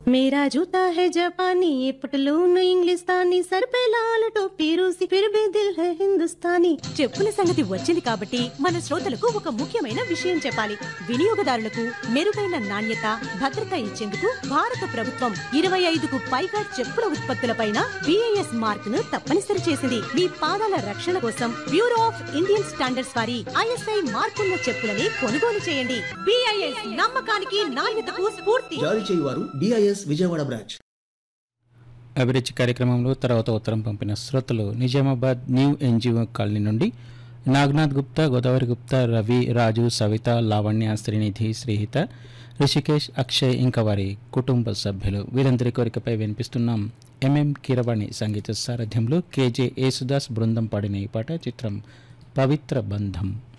मेरा जूता है जापानी ये पटलून इंग्लिस्तानी सर पे लाल टोपी रूसी फिर भी दिल है हिंदुस्तानी చెప్పుల సంగతి వచ్చింది కాబట్టి మన శ్రోతలకు ఒక ముఖ్యమైన విషయం చెప్పాలి వినియోగదారులకు మెరుగైన నాణ్యత భద్రత ఇచ్చేందుకు భారత ప్రభుత్వం ఇరవై ఐదుకు పైగా చెప్పుల ఉత్పత్తులపైన బిఐఎస్ మార్క్ ను తప్పనిసరి చేసింది మీ పాదాల రక్షణ కోసం బ్యూరో ఆఫ్ ఇండియన్ స్టాండర్డ్స్ వారి ఐఎస్ఐ మార్కున్న చెప్పులని కొనుగోలు చేయండి బిఐఎస్ నమ్మకానికి నాణ్యతకు స్ఫూర్తి జారీ చేయువారు డిఐఎస్ విజయవాడ బ్రాంచ్ అభిరుచి కార్యక్రమంలో తర్వాత ఉత్తరం పంపిన శ్రోతలు నిజామాబాద్ న్యూ ఎన్జిఓ కాలనీ నుండి నాగనాథ్ గుప్తా గోదావరి గుప్తా రవి రాజు సవిత లావణ్య శ్రీనిధి శ్రీహిత రిషికేష్ అక్షయ్ ఇంకా వారి కుటుంబ సభ్యులు వీరందరి కోరికపై వినిపిస్తున్నాం ఎంఎం కీరవాణి సంగీత సారథ్యంలో కేజే యేసుదాస్ బృందం పాడిన ఈ పాట చిత్రం పవిత్ర బంధం